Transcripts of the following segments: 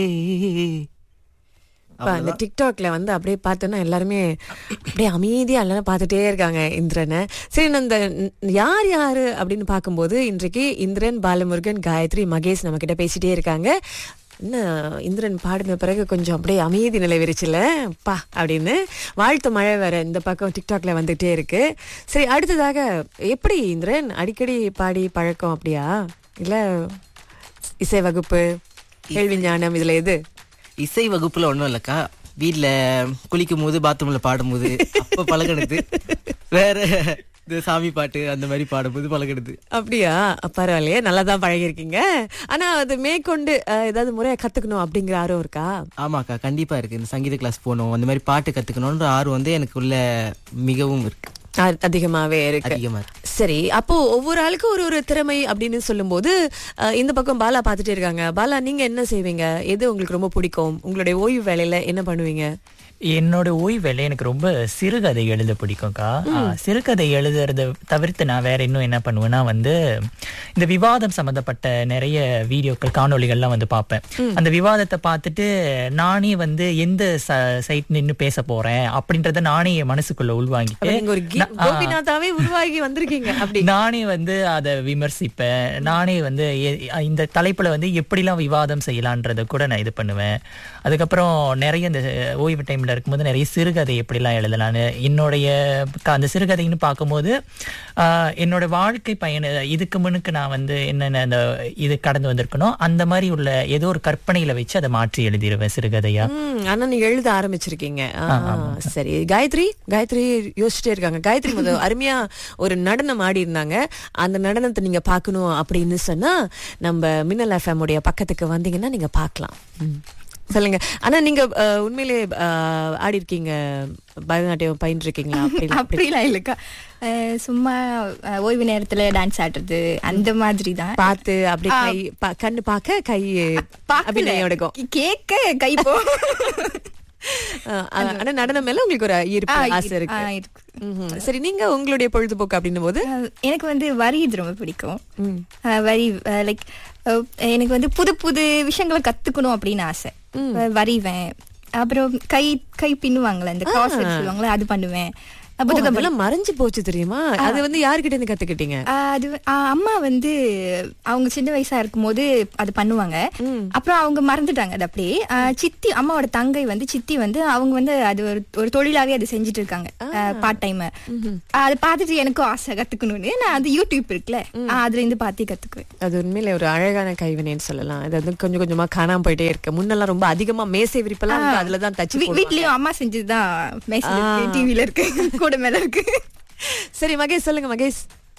இப்ப அந்த டிக்டாக்ல வந்து அப்படியே பார்த்தோன்னா எல்லாருமே அப்படியே அமைதியா எல்லாரும் பார்த்துட்டே இருக்காங்க இந்திரனை சரி நான் இந்த யார் யாரு அப்படின்னு பார்க்கும்போது இன்றைக்கு இந்திரன் பாலமுருகன் காயத்ரி மகேஷ் நம்ம கிட்ட பேசிட்டே இருக்காங்க என்ன இந்திரன் பாடின பிறகு கொஞ்சம் அப்படியே அமைதி நிலவிருச்சுல பா அப்படின்னு வாழ்த்து மழை வேற இந்த பக்கம் டிக்டாக்ல வந்துட்டே இருக்கு சரி அடுத்ததாக எப்படி இந்திரன் அடிக்கடி பாடி பழக்கம் அப்படியா இல்ல இசை வகுப்பு கேள்வி ஞானம் இதுல எது இசை வகுப்புல ஒண்ணும் இல்லக்கா வீட்ல குளிக்கும் போது பாத்ரூம்ல பாடும்போது அப்ப பழகினது வேற இந்த சாமி பாட்டு அந்த மாதிரி பாடும்போது பழகினது அப்படியா பரவாயில்லையே நல்லா தான் பழகிருக்கீங்க ஆனா அது மேற்கொண்டு அஹ், ஏதாவது முறையா கத்துக்கணும் அப்படிங்கிற ஆர்வம் இருக்கா ஆமாக்கா கண்டிப்பா இருக்கு இந்த சங்கீத கிளாஸ் போகணும் அந்த மாதிரி பாட்டு கத்துக்கணும்ன்ற ஆர்வம் வந்து எனக்குள்ள மிகவும் இருக்கு அ- அதிகமாவே இருக்கு அதிகமா இருக்கு சரி அப்போ ஒவ்வொரு ஆளுக்கும் ஒரு ஒரு திறமை அப்படின்னு சொல்லும்போது அஹ், இந்த பக்கம் பாலா பார்த்துட்டே இருக்காங்க பாலா நீங்க என்ன செய்வீங்க எது உங்களுக்கு ரொம்ப பிடிக்கும் உங்களுடைய ஓய்வு வேலையில என்ன பண்ணுவீங்க என்னோட ஓய்வேலை எனக்கு ரொம்ப சிறுகதை எழுத பிடிக்கும்க்கா ஆ, சிறுகதை எழுதுறத தவிர்த்து நான் வேற இன்னும் என்ன பண்ணுவேன்னா வந்து இந்த விவாதம் சம்பந்தப்பட்ட நிறைய வீடியோக்கள் காணொளிகள்லாம் வந்து பார்ப்பேன் அந்த விவாதத்தை பார்த்துட்டு நானே வந்து எந்த சைட் நின்னு பேச போறேன் அப்படின்றத நானே என் மனசுக்குள்ள உள்வாங்கிட்டு நீங்க ஒரு கீ- கோபிநாத்தாவே உருவாகி வந்திருக்கீங்க அப்படி நானே வந்து அதை விமர்சிப்பேன் நானே வந்து எ- இந்த தலைப்புல வந்து எப்படிலாம் விவாதம் செய்யலான்றத கூட நான் இது பண்ணுவேன் அதுக்கப்புறம் நிறைய இந்த ஓய்வு டைம்ல இருக்கும்போது நிறைய சிறுகதை எப்படிலாம் எழுதலான்னு என்னுடைய க- அந்த சிறுகதைன்னு பார்க்கும்போது ஆஹ், என்னோட வாழ்க்கை பயண இதுக்கு முன்னுக்கு நான் வந்து என்னென்ன அந்த இது கடந்து வந்திருக்கணும் அந்த மாதிரி உள்ள ஏதோ ஒரு கற்பனையில வச்சு அதை மாற்றி எழுதிடுவேன் சிறுகதையா ம், ஆனா நீங்க எழுத ஆரம்பிச்சிருக்கீங்க ஆ, சரி காயத்ரி காயத்ரி யோசிச்சுட்டே இருக்காங்க காயத்ரி முத அருமையா ஒரு நடனம் ஆடி இருந்தாங்க அந்த நடனத்தை நீங்க பார்க்கணும் அப்படின்னு சொன்னா நம்ம மின்னல் எஃப்எம் உடைய பக்கத்துக்கு வந்தீங்கன்னா நீங்க பார்க்கலாம் ம். சொல்லுங்க ஆனா நீங்க அஹ், உண்மையிலே அஹ், ஆடி இருக்கீங்க பரதநாட்டியம் பயின்று இருக்கீங்களா அப்படி அப்படிலாம் இல்லக்கா அஹ் சும்மா அஹ் ஓய்வு நேரத்துல டான்ஸ் ஆடுறது அந்த மாதிரி தான் பார்த்து அப்படி கை பா- கண்ணு பார்க்க கை அபிநயம் எடுக்கும் கேட்க கை போ அஹ், ஆனா நடனம் மேல உங்களுக்கு ஒரு ஈர்ப்பு ஆ, ஆசை இருக்கு. ஆ, இருக்கு இருக்கு. ம்ஹும். சரி நீங்க உங்களுடைய பொழுதுபோக்கு அப்படின்னும் போது அஹ் எனக்கு வந்து வரையுது ரொம்ப பிடிக்கும் ம். அஹ் வரி லைக் எனக்கு வந்து புது புது விஷயங்களை கத்துக்கணும் அப்படின்னு ஆசை அஹ் வரைவேன் அப்புறம் கை கை பின்னுவாங்களே இந்த கிராஸ் சொல்லுவாங்களே அது பண்ணுவேன் ஓ, புத்தகம் அதெல்லாம் மறைஞ்சு போச்சு தெரியுமா அது வந்து யார்கிட்ட இருந்து கத்துக்கிட்டீங்க ஆஹ் அது ஆஹ் அம்மா வந்து அவங்க சின்ன வயசா இருக்கும்போது அது பண்ணுவாங்க அப்புறம் அவங்க மறந்துட்டாங்க அது அப்படியே ஆஹ் சித்தி அம்மாவோட தங்கை வந்து சித்தி வந்து அவங்க வந்து அது ஒரு ஒரு தொழிலாவே அது செஞ்சுட்டு இருக்காங்க பார்ட் டைம் அதை பார்த்துட்டு எனக்கும் ஆசை கத்துக்கணும்னு நான் அது யூடியூப் இருக்குல்ல ஆஹ் அதுல இருந்து பார்த்து கத்துக்குவேன் அது உண்மையில ஒரு அழகான கைவினைன்னு சொல்லலாம் அது வந்து கொஞ்சம் கொஞ்சமா காணாம போயிட்டே இருக்கு முன்னெல்லாம் ரொம்ப அதிகமா மேசை விரிப்பெல்லாம் வந்து அதுலதான் தச்சு வீ- போடுவாங்க. வீட்லயும் அம்மா செஞ்சதுதான் டிவில இருக்கு கூட மேல இருக்கு சரி மகேஷ் சொல்லுங்க மகேஷ்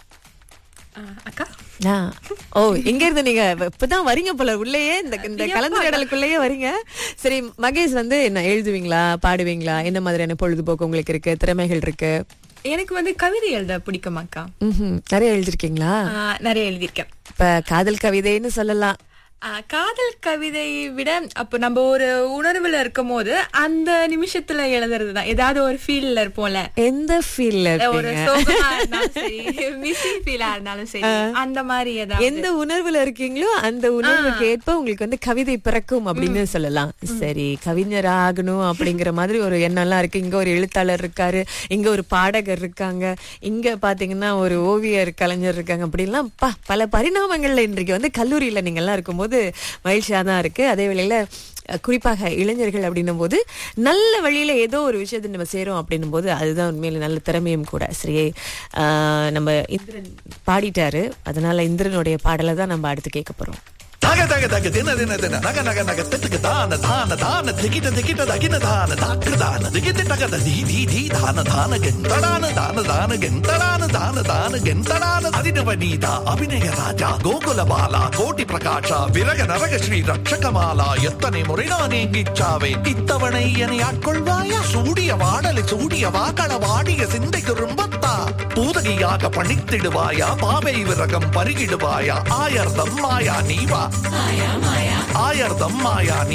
அக்கா ஆ. ஓ எங்க இருந்து நீங்க இப்பதான் வரீங்க போல உள்ளேயே இந்த இந்த கலந்துரையாடலுக்குள்ளேயே வரீங்க சரி மகேஷ் வந்து என்ன எழுதுவீங்களா பாடுவீங்களா என்ன மாதிரியான பொழுதுபோக்கு உங்களுக்கு இருக்கு திறமைகள் இருக்கு எனக்கு வந்து கவிதை எழுத பிடிக்கும் அக்கா ம்ஹும். நிறைய எழுதிருக்கீங்களா ஆஹ் நிறைய எழுதியிருக்கேன் இப்ப காதல் கவிதைன்னு சொல்லலாம் ஆஹ் காதல் கவிதை விட அப்போ நம்ம ஒரு உணர்வுல இருக்கும் போது அந்த நிமிஷத்துல எழுதுறது தான் ஏதாவது ஒரு ஃபீல்ல இருப்போம்ல எந்த ஃபீல்ல ஒரு இருக்கீங்க சோகமா இருந்தாலும் சரி மிஸ்ஸிங் ஃபீலா இருந்தாலும் சரி அந்த மாதிரி ஏதாவது எந்த உணர்வுல இருக்கீங்களோ அந்த உணர்வுக்கு ஏற்ப உங்களுக்கு வந்து கவிதை பிறக்கும் அப்படின்னு சொல்லலாம் சரி கவிஞர் ஆகணும் அப்படிங்கிற மாதிரி ஒரு எண்ணம்லாம் இருக்கு இங்க ஒரு எழுத்தாளர் இருக்காரு இங்க ஒரு பாடகர் இருக்காங்க இங்க பாத்தீங்கன்னா ஒரு ஓவியர் கலைஞர் இருக்காங்க அப்படிலாம் பா பல பரிணாமங்கள்ல இன்றைக்கு வந்து கல்லூரியில நீங்க எல்லாம் இருக்கும்போது மகிழ்ச்சியா தான் இருக்கு அதே வேளையில அஹ், குறிப்பாக இளைஞர்கள் அப்படின்னும் போது நல்ல வழியில ஏதோ ஒரு விஷயத்தை நம்ம சேரும் அப்படின்னும் போது அதுதான் உண்மையில நல்ல திறமையும் கூட சரி ஆஹ், நம்ம இந்திரன் பாடிட்டாரு அதனால இந்திரனுடைய பாடலை தான் நம்ம அடுத்து கேட்க போறோம் தக தக தக தின தின தின நக நக நக திட்டுக்கு தான தான தான திகிட்ட திகிட்ட தகின தான தாக்கு தான திகிட்டு தகத தி தி தி தான தான கெந்தடான தான தான கெந்தடான தான தான கெந்தடான அதினவ நீதா அபிநய ராஜா கோகுல பாலா கோட்டி பிரகாஷா விரக நரக ஸ்ரீ ரட்சகமாலா எத்தனை முறை நான் ஏங்கிச்சாவே இத்தவணை என்னை ஆட்கொள்வாயா சூடிய வாடலை சூடிய வாக்கள வாடிய சிந்தை திரும்பத்தா பூதகியாக பணித்திடுவாயா பாவை விரகம் பருகிடுவாயா ஆயர்தம் மாயா நீவா ஆயர்தம் மாயா நீ